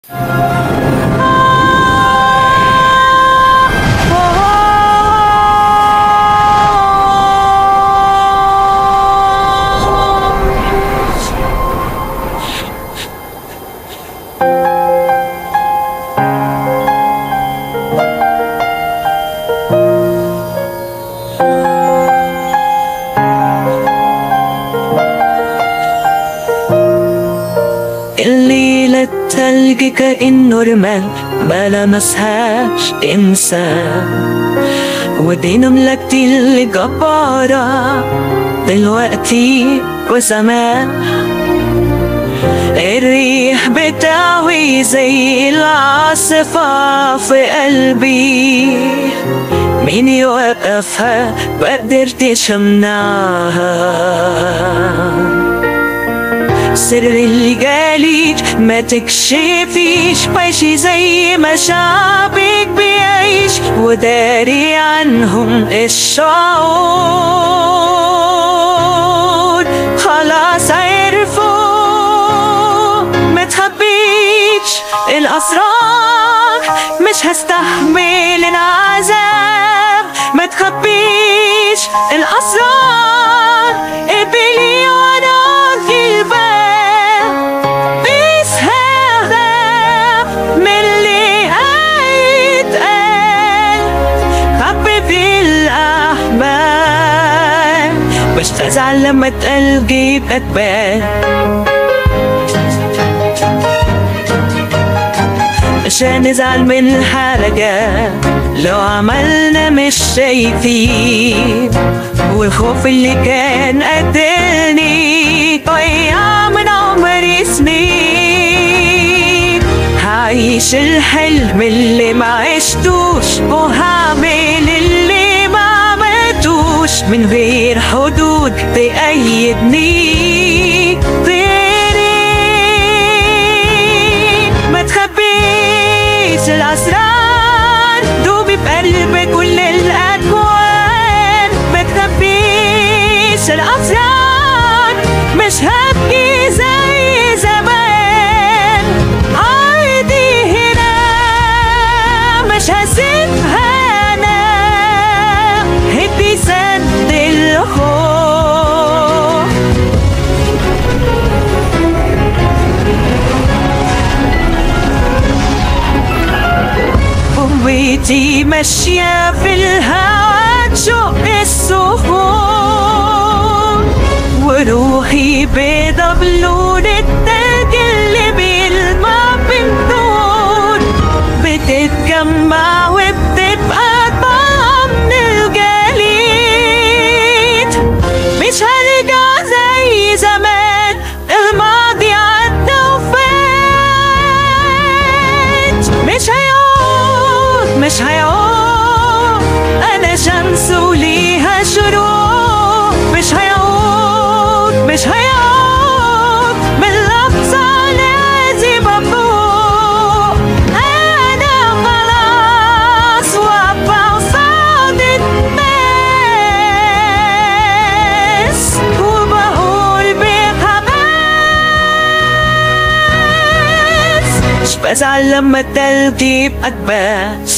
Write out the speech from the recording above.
الليلة التلج كأنه رمال ما لمسهاش إنسان ودي نملكتي الجبارة دلوقتي وزمان الريح بتاوي زي العاصفة في قلبي مين يوقفها بقدرتش امنعها سر اللي جالي ما تكشفيش عيشي زي ما شعبك بيعيش وداري عنهم الشعور خلاص عرفوا ما تخبيش الأسرار مش هستحمل العذاب ما تخبيش الأسرار قبلي وانا الباب بس هذا من اللي هيتقال خبي الأحباب مش تزعل لما تلقي بأكبر مش هنزعل من الحركة لو عملنا مش شايفين والخوف اللي كان قتلني ضيع من عمري سنين هعيش الحلم اللي ما عشتوش وهعمل اللي ما عملتوش من غير حدود تأيدني غيري ما تخبيش الأسرار دوبي بقلب كل الأكوان ما تخبيش الأسرار مش هبكي زي زمان عادي هنا مش هسيبها أنا هدي سد الخوف قوتي ماشية في الهوا تشق الصخور وروحي بيضة بلون التلج اللي بيلمع بالنور بتتجمع وبتبقى طعم من الجليد مش هرجع زي زمان الماضي عدى وفات مش هيعود مش هيعود انا شمس وليها شروق مش هيعود مش هيعود من لحظة لازم افوق انا خلاص واقفة قصاد الناس وبقول بحماس مش بزعل لما التلج يبقى كباس